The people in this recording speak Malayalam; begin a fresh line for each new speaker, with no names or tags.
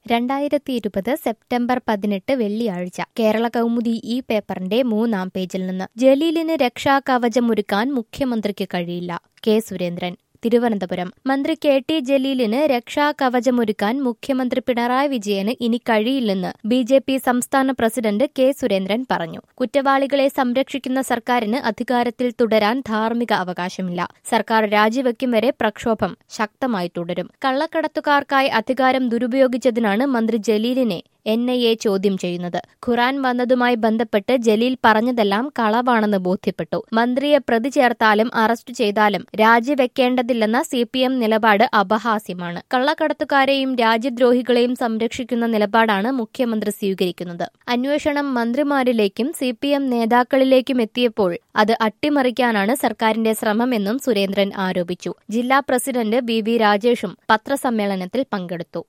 രണ്ടായിരത്തി ഇരുപത് സെപ്റ്റംബർ പതിനെട്ട് വെള്ളിയാഴ്ച കേരള കൗമുദി ഈ പേപ്പറിന്റെ മൂന്നാം പേജിൽ നിന്ന് ജലീലിന് രക്ഷാകവചമൊരുക്കാൻ മുഖ്യമന്ത്രിക്ക് കഴിയില്ല കെ സുരേന്ദ്രൻ തിരുവനന്തപുരം മന്ത്രി കെ ടി ജലീലിന് രക്ഷാകവചമൊരുക്കാൻ മുഖ്യമന്ത്രി പിണറായി വിജയന് ഇനി കഴിയില്ലെന്ന് ബി ജെ പി സംസ്ഥാന പ്രസിഡന്റ് കെ സുരേന്ദ്രൻ പറഞ്ഞു കുറ്റവാളികളെ സംരക്ഷിക്കുന്ന സർക്കാരിന് അധികാരത്തിൽ തുടരാൻ ധാർമ്മിക അവകാശമില്ല സർക്കാർ രാജിവെക്കും വരെ പ്രക്ഷോഭം ശക്തമായി തുടരും കള്ളക്കടത്തുകാർക്കായി അധികാരം ദുരുപയോഗിച്ചതിനാണ് മന്ത്രി ജലീലിനെ എൻ ഐ എ ചോദ്യം ചെയ്യുന്നത് ഖുറാൻ വന്നതുമായി ബന്ധപ്പെട്ട് ജലീൽ പറഞ്ഞതെല്ലാം കളവാണെന്ന് ബോധ്യപ്പെട്ടു മന്ത്രിയെ പ്രതി ചേർത്താലും അറസ്റ്റ് ചെയ്താലും രാജിവെക്കേണ്ടതില്ലെന്ന സി പി എം നിലപാട് അപഹാസ്യമാണ് കള്ളക്കടത്തുകാരെയും രാജ്യദ്രോഹികളെയും സംരക്ഷിക്കുന്ന നിലപാടാണ് മുഖ്യമന്ത്രി സ്വീകരിക്കുന്നത് അന്വേഷണം മന്ത്രിമാരിലേക്കും സി പി എം നേതാക്കളിലേക്കും എത്തിയപ്പോൾ അത് അട്ടിമറിക്കാനാണ് സർക്കാരിന്റെ ശ്രമമെന്നും സുരേന്ദ്രൻ ആരോപിച്ചു ജില്ലാ പ്രസിഡന്റ് ബി വി രാജേഷും പത്രസമ്മേളനത്തിൽ പങ്കെടുത്തു